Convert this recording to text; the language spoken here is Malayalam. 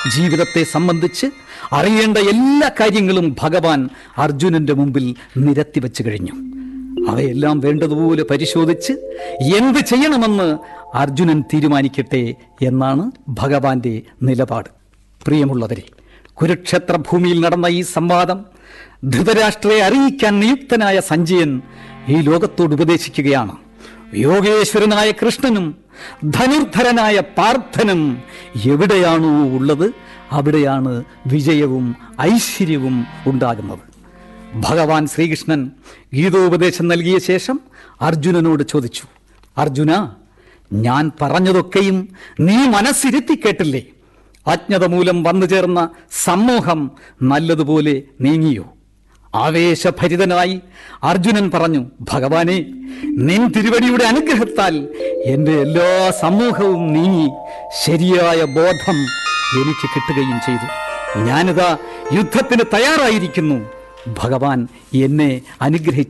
ജീവിതത്തെ സംബന്ധിച്ച് അറിയേണ്ട എല്ലാ കാര്യങ്ങളും ഭഗവാൻ അർജുനന്റെ മുമ്പിൽ നിരത്തിവെച്ചു കഴിഞ്ഞു അവയെല്ലാം വേണ്ടതുപോലെ പരിശോധിച്ച് എന്ത് ചെയ്യണമെന്ന് അർജുനൻ തീരുമാനിക്കട്ടെ എന്നാണ് ഭഗവാന്റെ നിലപാട് പ്രിയമുള്ളവരെ കുരുക്ഷേത്ര ഭൂമിയിൽ നടന്ന ഈ സംവാദം ധൃതരാഷ്ട്രയെ അറിയിക്കാൻ നിയുക്തനായ സഞ്ജയൻ ഈ ലോകത്തോട് ഉപദേശിക്കുകയാണ് യോഗേശ്വരനായ കൃഷ്ണനും ധനുർധരനായ പാർത്ഥനും എവിടെയാണോ ഉള്ളത് അവിടെയാണ് വിജയവും ഐശ്വര്യവും ഉണ്ടാകുന്നത് ഭഗവാൻ ശ്രീകൃഷ്ണൻ ഗീതോപദേശം നൽകിയ ശേഷം അർജുനനോട് ചോദിച്ചു അർജുന ഞാൻ പറഞ്ഞതൊക്കെയും നീ മനസ്സിരുത്തി കേട്ടില്ലേ അജ്ഞത മൂലം വന്നു ചേർന്ന സമൂഹം നല്ലതുപോലെ നീങ്ങിയോ ആവേശഭരിതനായി അർജുനൻ പറഞ്ഞു ഭഗവാനെ നിൻ തിരുവടിയുടെ അനുഗ്രഹത്താൽ എൻ്റെ എല്ലാ സമൂഹവും നീങ്ങി ശരിയായ ബോധം എനിക്ക് കിട്ടുകയും ചെയ്തു ഞാനിതാ യുദ്ധത്തിന് തയ്യാറായിരിക്കുന്നു ഭഗവാൻ എന്നെ അനുഗ്രഹിച്ചു